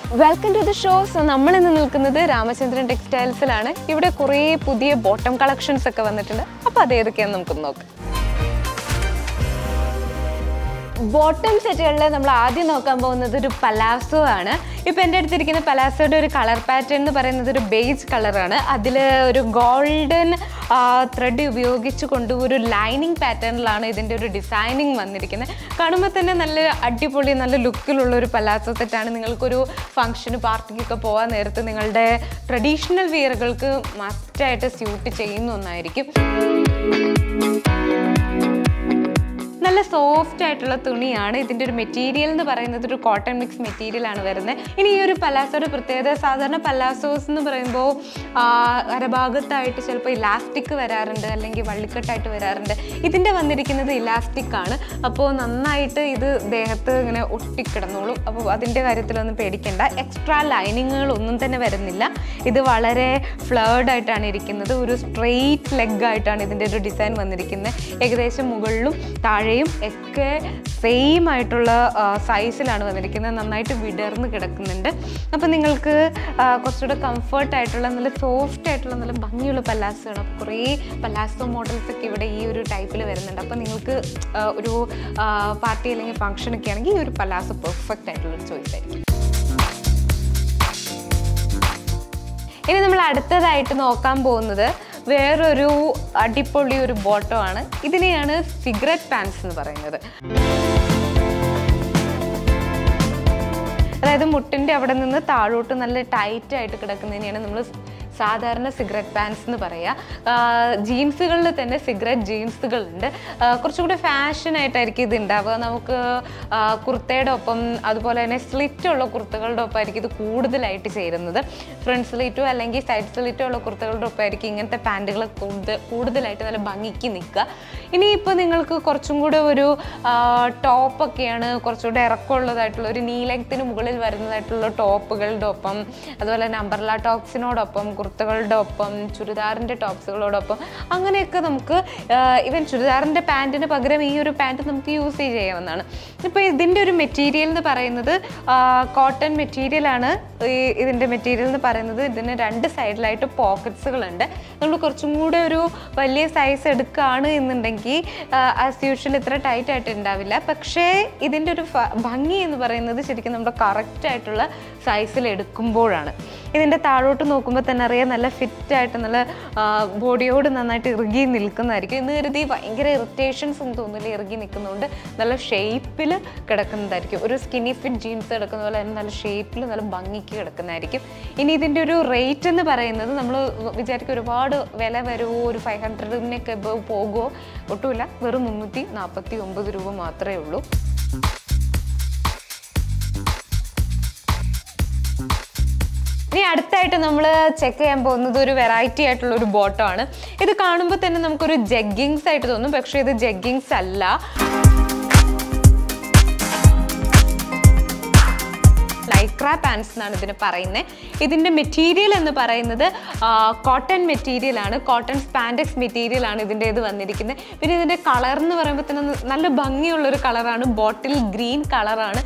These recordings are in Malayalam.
welcome to the show so നമ്മൾ ഇന്ന് നിൽക്കുന്നത് രാമചന്ദ്രൻ ടെക്സ്റ്റൈൽസിലാണ് ഇവിടെ കുറേ പുതിയ ബോട്ടം കളക്ഷൻസ് ഒക്കെ വന്നിട്ടുണ്ട് അപ്പോൾ അത് ഏതൊക്കെയാണെന്ന് നമുക്ക് നോക്കാം ബോട്ടം സെറ്റുകളിൽ നമ്മൾ ആദ്യം നോക്കാൻ പോകുന്നത് ഒരു പലാസോ ആണ് ഇപ്പം എൻ്റെ അടുത്തിരിക്കുന്ന പലാസോയുടെ ഒരു കളർ പാറ്റേൺ എന്ന് പറയുന്നത് ഒരു ബേജ് കളറാണ് അതിൽ ഒരു ഗോൾഡൻ ത്രെഡ് ഉപയോഗിച്ച് കൊണ്ട് ഒരു ലൈനിങ് പാറ്റേണിലാണ് ഇതിൻ്റെ ഒരു ഡിസൈനിങ് വന്നിരിക്കുന്നത് കാണുമ്പോൾ തന്നെ നല്ല അടിപൊളി നല്ല ലുക്കിലുള്ള ഒരു പലാസോ സെറ്റാണ് നിങ്ങൾക്കൊരു ഫംഗ്ഷന് പാർട്ടിക്കൊക്കെ പോകാൻ നേരത്ത് നിങ്ങളുടെ ട്രഡീഷണൽ വിയറുകൾക്ക് മസ്റ്റായിട്ട് സ്യൂട്ട് ചെയ്യുന്ന ഒന്നായിരിക്കും നല്ല സോഫ്റ്റ് ആയിട്ടുള്ള തുണിയാണ് ഇതിൻ്റെ ഒരു മെറ്റീരിയൽ എന്ന് പറയുന്നത് ഒരു കോട്ടൺ മിക്സ് മെറ്റീരിയൽ ആണ് വരുന്നത് ഇനി ഈ ഒരു പലാസോയുടെ പ്രത്യേകത സാധാരണ പലാസോസ് എന്ന് പറയുമ്പോൾ ആ, അരഭാഗത്തായിട്ട് ചിലപ്പോൾ ഇലാസ്റ്റിക് വരാറുണ്ട് അല്ലെങ്കിൽ വള്ളിക്കെട്ടായിട്ട് വരാറുണ്ട് ഇതിൻ്റെ വന്നിരിക്കുന്നത് ഇലാസ്റ്റിക് ആണ് അപ്പോൾ നന്നായിട്ട് ഇത് ദേഹത്ത് ഇങ്ങനെ ഒട്ടിക്കിടന്നോളും അപ്പോൾ അതിൻ്റെ കാര്യത്തിലൊന്നും പേടിക്കേണ്ട എക്സ്ട്രാ ലൈനിങ്ങുകൾ ഒന്നും തന്നെ വരുന്നില്ല ഇത് വളരെ ഫ്ലേർഡ് ആയിട്ടാണ് ഇരിക്കുന്നത് ഒരു സ്ട്രെയിറ്റ് ലെഗ് ആയിട്ടാണ് ഇതിൻ്റെ ഒരു ഡിസൈൻ വന്നിരിക്കുന്നത് ഏകദേശം മുകളിലും താഴെയും ഒക്കെ സെയിം ആയിട്ടുള്ള സൈസിലാണ് വന്നിരിക്കുന്നത് നന്നായിട്ട് വിടർന്ന് കിടക്കുന്നുണ്ട് അപ്പോൾ നിങ്ങൾക്ക് ആ, കുറച്ചുകൂടെ കംഫർട്ട് ആയിട്ടുള്ള നല്ല സോഫ്റ്റ് ആയിട്ടുള്ള നല്ല ഭംഗിയുള്ള പല്ലാസുകൾ അപ്പോൾ കുറേ പല്ലാസോ മോഡൽസ് ഒക്കെ ഇവിടെ ഈ ഒരു ടൈപ്പിൽ വരുന്നുണ്ട് അപ്പോൾ നിങ്ങൾക്ക് ആ, ഒരു പാർട്ടി അല്ലെങ്കിൽ ഫംഗ്ഷൻ ഒക്കെ ആണെങ്കിൽ ഈ ഒരു പല്ലാസോ പെർഫെക്റ്റ് ആയിട്ടുള്ള ഒരു ചോയ്സ് ആയിരിക്കും ഇനി നമ്മൾ അടുത്തതായിട്ട് നോക്കാൻ പോകുന്നത് വേറൊരു അടിപൊളി ഒരു ബോട്ടോ ആണ് ഇതിനെയാണ് സിഗരറ്റ് പാൻസ് എന്ന് പറയുന്നത് അതായത് മുട്ടിൻ്റെ അവിടെ നിന്ന് താഴോട്ട് നല്ല ടൈറ്റ് ആയിട്ട് കിടക്കുന്നതിനെയാണ് നമ്മൾ സാധാരണ സിഗരറ്റ് പാൻസ് എന്ന് പറയുക ജീൻസുകളിൽ തന്നെ സിഗരറ്റ് ജീൻസുകളുണ്ട് കുറച്ചുകൂടി ഫാഷൻ ആയിട്ടായിരിക്കും ഇത് ഉണ്ടാവുക നമുക്ക് ആ, കുർത്തയുടെ ഒപ്പം അതുപോലെ തന്നെ സ്ലിറ്റ് ഉള്ള കുർത്തകളുടെ ഒപ്പം ആയിരിക്കും ഇത് കൂടുതലായിട്ട് ചേരുന്നത് ഫ്രണ്ട് സ്ലിറ്റോ അല്ലെങ്കിൽ സൈഡ് സ്ലിറ്റോ ഉള്ള കുർത്തകളുടെ ഒപ്പം ആയിരിക്കും ഇങ്ങനത്തെ പാൻറ്റുകൾ കൂടുതൽ കൂടുതലായിട്ട് നല്ല ഭംഗിക്ക് നിൽക്കുക ഇനിയിപ്പോൾ നിങ്ങൾക്ക് കുറച്ചും കൂടെ ഒരു ടോപ്പൊക്കെയാണ് കുറച്ചുകൂടെ ഇറക്കമുള്ളതായിട്ടുള്ള ഒരു നീ ലെങ്ത്തിന് മുകളിൽ വരുന്നതായിട്ടുള്ള ടോപ്പുകളുടെ ഒപ്പം അതുപോലെ തന്നെ അമ്പർല ടോപ്സിനോടൊപ്പം കുർത്തകളുടെ ഒപ്പം ചുരിദാറിൻ്റെ ടോപ്സുകളോടൊപ്പം അങ്ങനെയൊക്കെ നമുക്ക് ഇവൻ ചുരിദാറിൻ്റെ പാൻറ്റിന് പകരം ഈ ഒരു പാൻറ്റ് നമുക്ക് യൂസ് ചെയ്യാവുന്നതാണ് ഇപ്പോൾ ഇതിൻ്റെ ഒരു മെറ്റീരിയൽ എന്ന് പറയുന്നത് കോട്ടൺ മെറ്റീരിയലാണ് ഈ ഇതിൻ്റെ മെറ്റീരിയൽ എന്ന് പറയുന്നത് ഇതിന് രണ്ട് സൈഡിലായിട്ട് പോക്കറ്റ്സുകളുണ്ട് നമ്മൾ കുറച്ചും കൂടെ ഒരു വലിയ സൈസ് എടുക്കുകയാണ് എന്നുണ്ടെങ്കിൽ ആസ് യൂഷ്വൽ ഇത്ര ടൈറ്റ് ആയിട്ട് ഉണ്ടാവില്ല പക്ഷേ ഇതിൻ്റെ ഒരു ഫ- ഭംഗി എന്ന് പറയുന്നത് ശരിക്കും നമ്മുടെ കറക്റ്റ് ആയിട്ടുള്ള സൈസിൽ എടുക്കുമ്പോഴാണ് ഇതിൻ്റെ താഴോട്ട് നോക്കുമ്പോൾ തന്നെ അറിയാം നല്ല ഫിറ്റ് ആയിട്ട് നല്ല ബോഡിയോട് നന്നായിട്ട് ഇറുകി നിൽക്കുന്നതായിരിക്കും എന്ന് കരുതി ഭയങ്കര ഇറിറ്റേഷൻസ് ഒന്നും തോന്നില്ല ഇറുകി നിൽക്കുന്നതുകൊണ്ട് നല്ല ഷേപ്പിൽ കിടക്കുന്നതായിരിക്കും ഒരു സ്കിന്നി ഫിറ്റ് ജീൻസ് കിടക്കുന്ന പോലെ തന്നെ നല്ല ഷേപ്പിൽ നല്ല ഭംഗിക്ക് കിടക്കുന്നതായിരിക്കും ഇനി ഇതിൻ്റെ ഒരു റേറ്റ് എന്ന് പറയുന്നത് നമ്മൾ വിചാരിക്കും ഒരുപാട് വില വരുമോ ഒരു ഫൈവ് ഹൺഡ്രഡിനൊക്കെ പോകുമോ ഒട്ടുമില്ല വെറും മുന്നൂറ്റി നാൽപ്പത്തി ഒമ്പത് രൂപ മാത്രമേ ഉള്ളൂ ഇനി അടുത്തായിട്ട് നമ്മൾ ചെക്ക് ചെയ്യാൻ പോകുന്നത് ഒരു വെറൈറ്റി ആയിട്ടുള്ള ഒരു ബോട്ടോ ആണ് ഇത് കാണുമ്പോൾ തന്നെ നമുക്കൊരു ജഗ്ഗിങ്സ് ആയിട്ട് തോന്നും പക്ഷേ ഇത് ജഗ്ഗിങ്സ് അല്ല ലൈക്ര പാൻസ് എന്നാണ് ഇതിന് പറയുന്നത് ഇതിൻ്റെ മെറ്റീരിയൽ എന്ന് പറയുന്നത് കോട്ടൺ മെറ്റീരിയൽ ആണ് കോട്ടൺ സ്പാൻഡെക്സ് മെറ്റീരിയൽ ആണ് ഇതിൻ്റെ ഇത് വന്നിരിക്കുന്നത് പിന്നെ ഇതിൻ്റെ കളർ എന്ന് പറയുമ്പോൾ തന്നെ നല്ല ഭംഗിയുള്ളൊരു കളറാണ് ബോട്ടിൽ ഗ്രീൻ കളറാണ്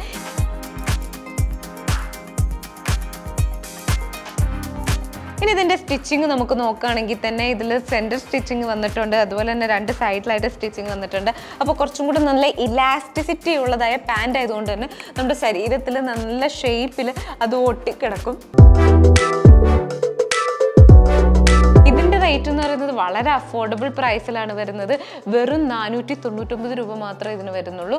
ഇനി ഇതിൻ്റെ സ്റ്റിച്ചിങ് നമുക്ക് നോക്കുകയാണെങ്കിൽ തന്നെ ഇതിൽ സെൻറ്റർ സ്റ്റിച്ചിങ് വന്നിട്ടുണ്ട് അതുപോലെ തന്നെ രണ്ട് സൈഡിലായിട്ട് സ്റ്റിച്ചിങ് വന്നിട്ടുണ്ട് അപ്പോൾ കുറച്ചും കൂടി നല്ല ഇലാസ്റ്റിസിറ്റി ഉള്ളതായ പാൻറ് ആയതുകൊണ്ട് തന്നെ നമ്മുടെ ശരീരത്തിൽ നല്ല ഷേപ്പിൽ അത് ഒട്ടിക്കിടക്കും ഇതിൻ്റെ റേറ്റ് എന്ന് പറയുന്നത് വളരെ അഫോർഡബിൾ പ്രൈസിലാണ് വരുന്നത് വെറും നാനൂറ്റി തൊണ്ണൂറ്റൊമ്പത് രൂപ മാത്രമേ ഇതിന് വരുന്നുള്ളൂ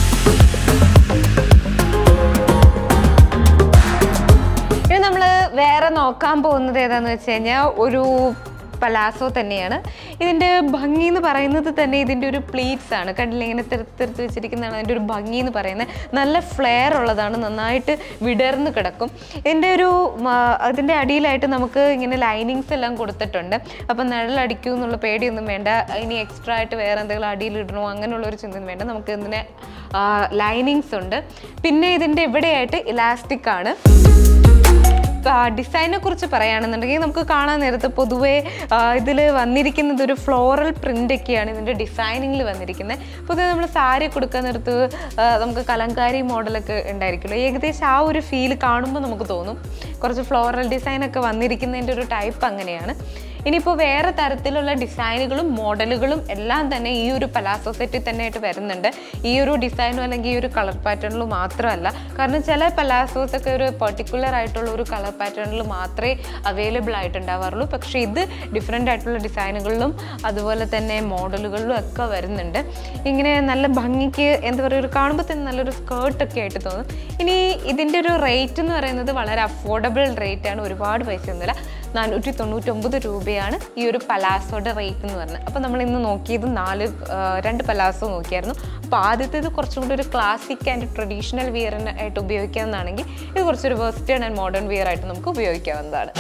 ഇനി നമ്മൾ വേറെ നോക്കാൻ പോകുന്നത് ഏതാന്ന് വെച്ച് കഴിഞ്ഞാൽ ഒരു പലാസോ തന്നെയാണ് ഇതിൻ്റെ ഭംഗി എന്ന് പറയുന്നത് തന്നെ ഇതിൻ്റെ ഒരു പ്ലീറ്റ്സ് ആണ് കണ്ടില്ല ഇങ്ങനെ തെറുത്തെടുത്ത് വെച്ചിരിക്കുന്നതാണ് അതിൻ്റെ ഒരു ഭംഗി എന്ന് പറയുന്നത് നല്ല ഫ്ലെയർ ഉള്ളതാണ് നന്നായിട്ട് വിടർന്ന് കിടക്കും ഇതിൻ്റെ ഒരു മ, അതിൻ്റെ അടിയിലായിട്ട് നമുക്ക് ഇങ്ങനെ ലൈനിങ്സ് എല്ലാം കൊടുത്തിട്ടുണ്ട് അപ്പം നിഴലടിക്കൂ എന്നുള്ള പേടിയൊന്നും വേണ്ട ഇനി എക്സ്ട്രാ ആയിട്ട് വേറെ എന്തെങ്കിലും അടിയിലിടണോ അങ്ങനെയുള്ള ഒരു ചിന്തയൊന്നും വേണ്ട നമുക്ക് ഇതിന് ലൈനിങ്സ് ഉണ്ട് പിന്നെ ഇതിൻ്റെ ഇവിടെയായിട്ട് ഇലാസ്റ്റിക് ആണ് ഡിസൈനെ കുറിച്ച് പറയുകയാണെന്നുണ്ടെങ്കിൽ നമുക്ക് കാണാൻ നേരത്ത് പൊതുവേ ഇതിൽ വന്നിരിക്കുന്നത് ഒരു ഫ്ലോറൽ പ്രിൻ്റ് ഒക്കെയാണ് ഇതിൻ്റെ ഡിസൈനിങ്ങിൽ വന്നിരിക്കുന്നത് പൊതുവെ നമ്മൾ സാരി കൊടുക്കാൻ നേരത്ത് ആ, നമുക്ക് കലങ്കാരി മോഡലൊക്കെ ഉണ്ടായിരിക്കുമല്ലോ ഏകദേശം ആ ഒരു ഫീൽ കാണുമ്പോൾ നമുക്ക് തോന്നും കുറച്ച് ഫ്ലോറൽ ഡിസൈനൊക്കെ വന്നിരിക്കുന്നതിൻ്റെ ഒരു ടൈപ്പ് അങ്ങനെയാണ് ഇനിയിപ്പോൾ വേറെ തരത്തിലുള്ള ഡിസൈനുകളും മോഡലുകളും എല്ലാം തന്നെ ഈ ഒരു പലാസോ സെറ്റിൽ തന്നെ ആയിട്ട് വരുന്നുണ്ട് ഈ ഒരു ഡിസൈനും അല്ലെങ്കിൽ ഈ ഒരു കളർ പാറ്റേണിലും മാത്രമല്ല കാരണം ചില പലാസോസ് ഒക്കെ ഒരു പെർട്ടിക്കുലർ ആയിട്ടുള്ള ഒരു കളർ പാറ്റേണിൽ മാത്രമേ അവൈലബിൾ ആയിട്ടുണ്ടാവാറുള്ളൂ പക്ഷേ ഇത് ഡിഫറെൻ്റ് ആയിട്ടുള്ള ഡിസൈനുകളിലും അതുപോലെ തന്നെ മോഡലുകളിലും ഒക്കെ വരുന്നുണ്ട് ഇങ്ങനെ നല്ല ഭംഗിക്ക് എന്താ പറയുക ഒരു കാണുമ്പോൾ തന്നെ നല്ലൊരു സ്കേർട്ടൊക്കെ ആയിട്ട് തോന്നും ഇനി ഇതിൻ്റെ ഒരു റേറ്റ് എന്ന് പറയുന്നത് വളരെ അഫോർഡബിൾ റേറ്റ് ആണ് ഒരുപാട് പൈസ ഒന്നുമില്ല നാനൂറ്റി തൊണ്ണൂറ്റൊമ്പത് രൂപയാണ് ഈ ഒരു പലാസോയുടെ റേറ്റ് എന്ന് പറഞ്ഞത് അപ്പോൾ നമ്മൾ ഇന്ന് നോക്കിയത് നാല് ആ, രണ്ട് പലാസോ നോക്കിയായിരുന്നു അപ്പോൾ ആദ്യത്തേത് കുറച്ചും കൂടി ഒരു ക്ലാസിക് ആൻഡ് ട്രഡീഷണൽ വിയർ ആയിട്ട് ഉപയോഗിക്കാവുന്നതാണെങ്കിൽ ഇത് കുറച്ചൊരു വെസ്റ്റേൺ ആൻഡ് മോഡേൺ വിയർ ആയിട്ട് നമുക്ക് ഉപയോഗിക്കാവുന്നതാണ്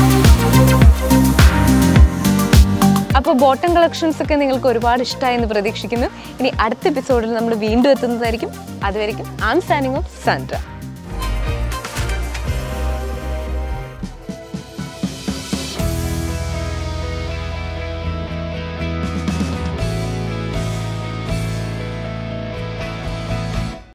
അപ്പോൾ ബോട്ടം കളക്ഷൻസ് ഒക്കെ നിങ്ങൾക്ക് ഒരുപാട് ഇഷ്ടമായി എന്ന് പ്രതീക്ഷിക്കുന്നു ഇനി അടുത്ത എപ്പിസോഡിൽ നമ്മൾ വീണ്ടും എത്തുന്നതായിരിക്കും അതുവരെയും ആം സാനിങ് ഓഫ് സാൻഡ്ര